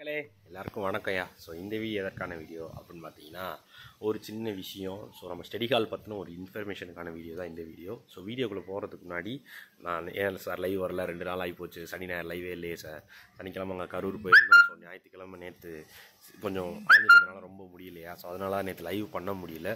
மக்களே எல்லாருக்கும் வணக்கம்யா ஸோ இந்த வீடியோ எதற்கான வீடியோ அப்படின்னு பார்த்தீங்கன்னா ஒரு சின்ன விஷயம் ஸோ நம்ம ஸ்டடி கால் பற்றின ஒரு இன்ஃபர்மேஷனுக்கான வீடியோ தான் இந்த வீடியோ ஸோ வீடியோக்குள்ளே போகிறதுக்கு முன்னாடி நான் ஏன் சார் லைவ் வரல ரெண்டு நாள் ஆகி போச்சு சனி ஞாயிறு லைவே இல்லையே சார் சனிக்கிழமை அங்கே கரூர் போயிருந்தோம் ஸோ ஞாயிற்றுக்கிழமை நேற்று கொஞ்சம் அலைஞ்சிருந்ததுனால ரொம்ப முடியலையா ஸோ அதனால் நேற்று லைவ் பண்ண முடியல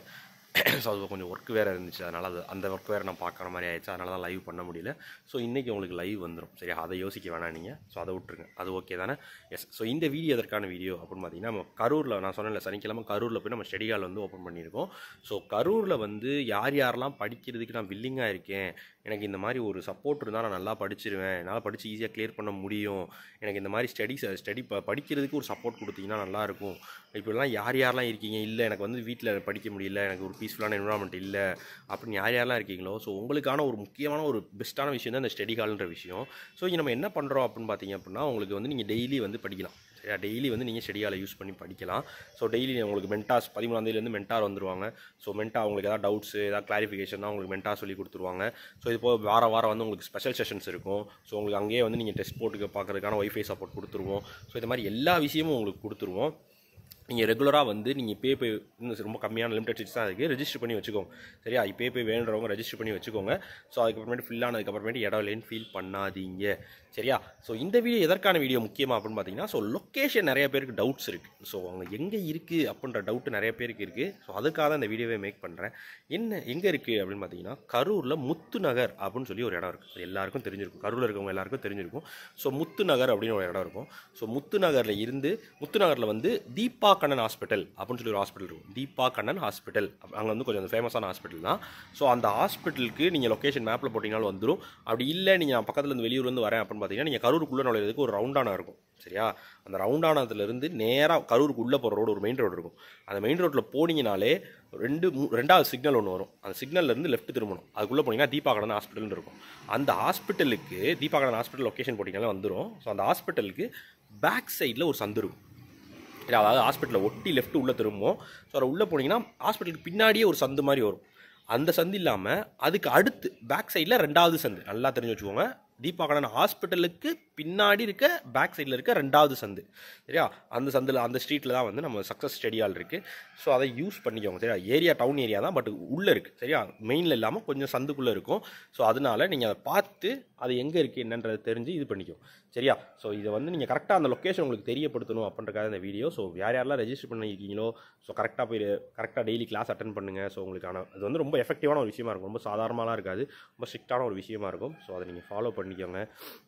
ஸோ அது கொஞ்சம் ஒர்க் வேறு இருந்துச்சு அதனால் அது அந்த ஒர்க் வேறு நான் பார்க்குற மாதிரி ஆயிடுச்சு அதனால தான் லைவ் பண்ண முடியல ஸோ இன்றைக்கி உங்களுக்கு லைவ் வந்துடும் சரியா அதை யோசிக்க வேணாம் நீங்கள் ஸோ அதை விட்டுருங்க அது ஓகே தானே எஸ் ஸோ இந்த வீடியோ எதற்கான வீடியோ அப்படின்னு பார்த்தீங்கன்னா நம்ம கரூரில் நான் சொன்னேன்ல சனிக்கிழமை கரூரில் போய் நம்ம ஸ்டடி ஹால் வந்து ஓப்பன் பண்ணியிருக்கோம் ஸோ கரூரில் வந்து யார் யாரெல்லாம் படிக்கிறதுக்கு நான் வில்லிங்காக இருக்கேன் எனக்கு இந்த மாதிரி ஒரு சப்போர்ட் இருந்தால் நான் நல்லா படிச்சிருவேன் என்னால் படித்து ஈஸியாக கிளியர் பண்ண முடியும் எனக்கு இந்த மாதிரி ஸ்டடிஸ் ஸ்டடி ப படிக்கிறதுக்கு ஒரு சப்போர்ட் கொடுத்தீங்கன்னா நல்லாயிருக்கும் இப்படிலாம் யார் யாரெல்லாம் இருக்கீங்க இல்லை எனக்கு வந்து வீட்டில் படிக்க முடியல எனக்கு ஒரு பீஸ்ஃபுல்லான என்வரான்மெண்ட் இல்லை அப்படின்னு யார் யாரெல்லாம் இருக்கீங்களோ ஸோ உங்களுக்கான ஒரு முக்கியமான ஒரு பெஸ்ட்டான விஷயம் தான் இந்த ஸ்டடி ஹால்ன்ற விஷயம் ஸோ இங்கே நம்ம என்ன பண்ணுறோம் அப்படின்னு பார்த்தீங்க அப்படின்னா உங்களுக்கு வந்து நீங்கள் டெய்லி வந்து படிக்கலாம் சரியா டெய்லி வந்து நீங்கள் ஸ்டடி ஹாலை யூஸ் பண்ணி படிக்கலாம் ஸோ டெய்லி உங்களுக்கு மென்டாஸ் பதிமூணாந்தேதிலேருந்து மென்டார் வந்துருவாங்க ஸோ மென்டா உங்களுக்கு ஏதாவது டவுட்ஸ் ஏதாவது கிளாரிஃபிகேஷன் தான் உங்களுக்கு மென்டா சொல்லி கொடுத்துருவாங்க ஸோ இது போக வார வாரம் வந்து உங்களுக்கு ஸ்பெஷல் செஷன்ஸ் இருக்கும் ஸோ உங்களுக்கு அங்கேயே வந்து நீங்கள் டெஸ்ட் போட்டுக்க பார்க்கறதுக்கான ஒய்ஃபை சப்போர்ட் கொடுத்துருவோம் ஸோ இந்த மாதிரி எல்லா விஷயமும் உங்களுக்கு கொடுத்துருவோம் நீங்கள் ரெகுலராக வந்து நீங்கள் பே பே இன்னும் ரொம்ப கம்மியான லிமிடெட் சீட்ஸ் தான் இருக்குது ரெஜிஸ்டர் பண்ணி வச்சுக்கோங்க சரியா இப்போ பே வேண்டுறவங்க ரெஜிஸ்டர் பண்ணி வச்சுக்கோங்க ஸோ அதுக்கப்புறமேட்டு ஃபில் ஆனதுக்கப்புறமேட்டு இடம் இல்லைன்னு ஃபீல் பண்ணாதீங்க சரியா ஸோ இந்த வீடியோ எதற்கான வீடியோ முக்கியமாக அப்படின்னு பார்த்தீங்கன்னா ஸோ லொக்கேஷன் நிறைய பேருக்கு டவுட்ஸ் இருக்குது ஸோ அவங்க எங்கே இருக்குது அப்படின்ற டவுட் நிறைய பேருக்கு இருக்குது ஸோ அதுக்காக தான் இந்த வீடியோவை மேக் பண்ணுறேன் என்ன எங்கே இருக்குது அப்படின்னு பார்த்தீங்கன்னா கரூரில் முத்து நகர் அப்படின்னு சொல்லி ஒரு இடம் இருக்குது எல்லாருக்கும் தெரிஞ்சிருக்கும் கரூரில் இருக்கவங்க எல்லாருக்கும் தெரிஞ்சிருக்கும் ஸோ முத்து நகர் அப்படின்னு ஒரு இடம் இருக்கும் ஸோ முத்து நகரில் இருந்து முத்து நகரில் வந்து தீபா கண்ணன் ஹாஸ்பிட்டல் அப்படின்னு சொல்லி ஒரு ஹாஸ்பிட்டல் இருக்கும் தீபா கண்ணன் ஹாஸ்பிட்டல் அங்கே வந்து கொஞ்சம் ஃபேமஸான ஹாஸ்பிட்டல் தான் ஸோ அந்த ஹாஸ்பிட்டலுக்கு நீங்கள் லொக்கேஷன் மேப்பில் போட்டிங்கனாலும் வந்துடும் அப்படி இல்லை நீங்கள் பக்கத்தில் இருந்து வெளியூர்லேருந்து வரேன் அப்படின்னு பார்த்தீங்கன்னா நீங்கள் கரூருக்குள்ளே நுழையிறதுக்கு ஒரு ரவுண்டானா இருக்கும் சரியா அந்த ரவுண்டானத்துலேருந்து நேராக கரூருக்கு உள்ளே போகிற ரோடு ஒரு மெயின் ரோடு இருக்கும் அந்த மெயின் ரோட்டில் போனீங்கனாலே ரெண்டு மூ- ரெண்டாவது சிக்னல் ஒன்று வரும் அந்த சிக்னல்லேருந்து லெஃப்ட் திரும்பணும் அதுக்குள்ளே போனீங்கன்னா தீபா கடன் ஹாஸ்பிட்டல்னு இருக்கும் அந்த ஹாஸ்பிட்டலுக்கு தீபா கடன் ஹாஸ்பிட்டல் லொக்கேஷன் போட்டிங்கனாலே வந்துடும் ஸோ அந்த ஹாஸ்பிட்டலுக்கு பேக் சைடில் ஒரு சந்து இருக்கும் இல்லை அதாவது ஹாஸ்பிட்டலில் ஒட்டி லெஃப்ட் உள்ளே திரும்பும் ஸோ அதில் உள்ளே போனீங்கன்னா ஹாஸ்பிட்டலுக்கு பின்னாடியே ஒரு சந்து மாதிரி வரும் அந்த சந்து இல்லாமல் அதுக்கு அடுத்து பேக் சைடில் ரெண்டாவது சந்து நல்லா தெரிஞ்சு வச்சுக்கோங்க தீபா கடன் ஹாஸ்பிட்டலுக்கு பின்னாடி இருக்க பேக் சைடில் இருக்க ரெண்டாவது சந்து சரியா அந்த சந்தில் அந்த ஸ்ட்ரீட்டில் தான் வந்து நம்ம சக்ஸஸ் ஸ்டடியால் இருக்குது ஸோ அதை யூஸ் பண்ணிக்கோங்க சரியா ஏரியா டவுன் ஏரியா தான் பட் உள்ளே இருக்குது சரியா மெயினில் இல்லாமல் கொஞ்சம் சந்துக்குள்ளே இருக்கும் ஸோ அதனால நீங்கள் அதை பார்த்து அது எங்கே இருக்குது என்னன்றதை தெரிஞ்சு இது பண்ணிக்கோங்க சரியா ஸோ இதை வந்து நீங்கள் கரெக்டாக அந்த லொக்கேஷன் உங்களுக்கு தெரியப்படுத்தணும் அப்படின்றக்காக இந்த வீடியோ ஸோ யார் யாரெல்லாம் ரெஜிஸ்டர் பண்ணியிருக்கீங்களோ ஸோ கரெக்டாக போய் கரெக்டாக டெய்லி கிளாஸ் அட்டன் பண்ணுங்கள் ஸோ உங்களுக்கான அது வந்து ரொம்ப எஃபெக்டிவான ஒரு விஷயமா இருக்கும் ரொம்ப சாதாரணமாலாம் இருக்காது ரொம்ப ஸ்ட்ரிக்டான ஒரு விஷயமா இருக்கும் ஸோ அதை நீங்கள் ஃபாலோ பண்ணிக்கோங்க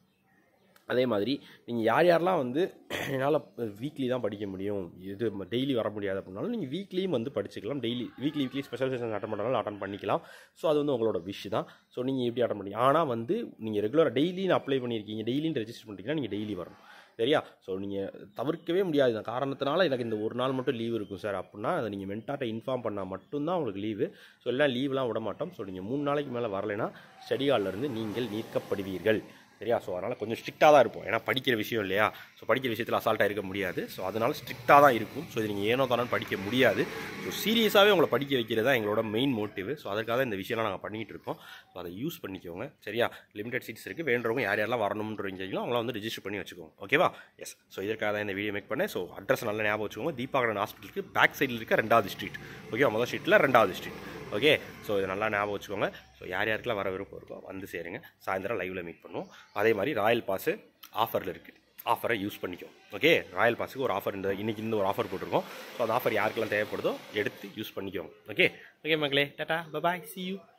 அதே மாதிரி நீங்கள் யார் யாரெல்லாம் வந்து என்னால் வீக்லி தான் படிக்க முடியும் இது டெய்லி வர முடியாது அப்படின்னாலும் நீங்கள் வீக்லியும் வந்து படிச்சுக்கலாம் daily weekly weekly special session attend பண்ணுறனால அட்டன் பண்ணிக்கலாம் ஸோ அது வந்து உங்களோட விஷ் தான் ஸோ நீங்கள் எப்படி அட்டன் பண்ணி ஆனால் வந்து நீங்கள் ரெகுலராக டெய்லின்னு அப்ளை பண்ணியிருக்கீங்க டெய்லின்னு ரெஜிஸ்டர் பண்ணிட்டீங்கன்னா நீங்கள் டெய்லி வரணும் சரியா ஸோ நீங்கள் தவிர்க்கவே முடியாது இந்த காரணத்தினால எனக்கு இந்த ஒரு நாள் மட்டும் லீவ் இருக்கும் சார் அப்படின்னா அதை நீங்கள் மென்டாட்டை இன்ஃபார்ம் பண்ணால் மட்டும்தான் உங்களுக்கு லீவு ஸோ எல்லாம் லீவ்லாம் விட மாட்டோம் ஸோ நீங்கள் மூணு நாளைக்கு மேலே வரலைன்னா ஸ்டடி ஹால்லேருந்து நீங்கள் நீக்கப்படுவீர்கள் சரியா ஸோ அதனால் கொஞ்சம் ஸ்ட்ரிக்டாக தான் இருப்போம் ஏன்னா படிக்கிற விஷயம் இல்லையா ஸோ படிக்கிற விஷயத்தில் அசால்ட்டாக இருக்க முடியாது ஸோ அதனால் ஸ்ட்ரிக்டாக தான் இருக்கும் ஸோ இது நீங்கள் ஏனோ தானே படிக்க முடியாது ஸோ சீரியஸாகவே உங்களை படிக்க வைக்கிறது தான் எங்களோட மெயின் மோட்டிவ் ஸோ அதற்காக தான் இந்த விஷயம்லாம் நாங்கள் பண்ணிகிட்டு இருக்கோம் ஸோ அதை யூஸ் பண்ணிக்கோங்க சரியா லிமிடெட் சீட்ஸ் இருக்குது வேண்டவங்க யார் யாரெல்லாம் வரணுன்றீங்களோ அவங்கள வந்து ரெஜிஸ்டர் பண்ணி வச்சுக்கோங்க ஓகேவா எஸ் ஸோ இதற்காக தான் இந்த வீடியோ மேக் பண்ணேன் ஸோ அட்ரஸ் நல்லா ஞாபகம் வச்சுக்கோங்க தீபாகரன் ஹாஸ்பிட்டலுக்கு பேக் சைடில் இருக்க ரெண்டாவது ஸ்ட்ரீட் ஓகேவா முதல் ஸ்ட்ரீட்டில் ரெண்டாவது ஸ்ட்ரீட் ஓகே ஸோ இதை நல்லா ஞாபகம் வச்சுக்கோங்க ஸோ யார் யாருக்கெல்லாம் வர விருப்பம் இருக்கோ வந்து சேருங்க சாயந்தரம் லைவில் மீட் பண்ணுவோம் அதே மாதிரி ராயல் பாஸு ஆஃபரில் இருக்குது ஆஃபரை யூஸ் பண்ணிக்கோ ஓகே ராயல் பாஸுக்கு ஒரு ஆஃபர் இந்த இன்னைக்கு இந்த ஒரு ஆஃபர் போட்டிருக்கோம் ஸோ அந்த ஆஃபர் யாருக்கெல்லாம் தேவைப்படுதோ எடுத்து யூஸ் பண்ணிக்கோங்க ஓகே ஓகே மக்களே டாட்டா பபாய் சி யூ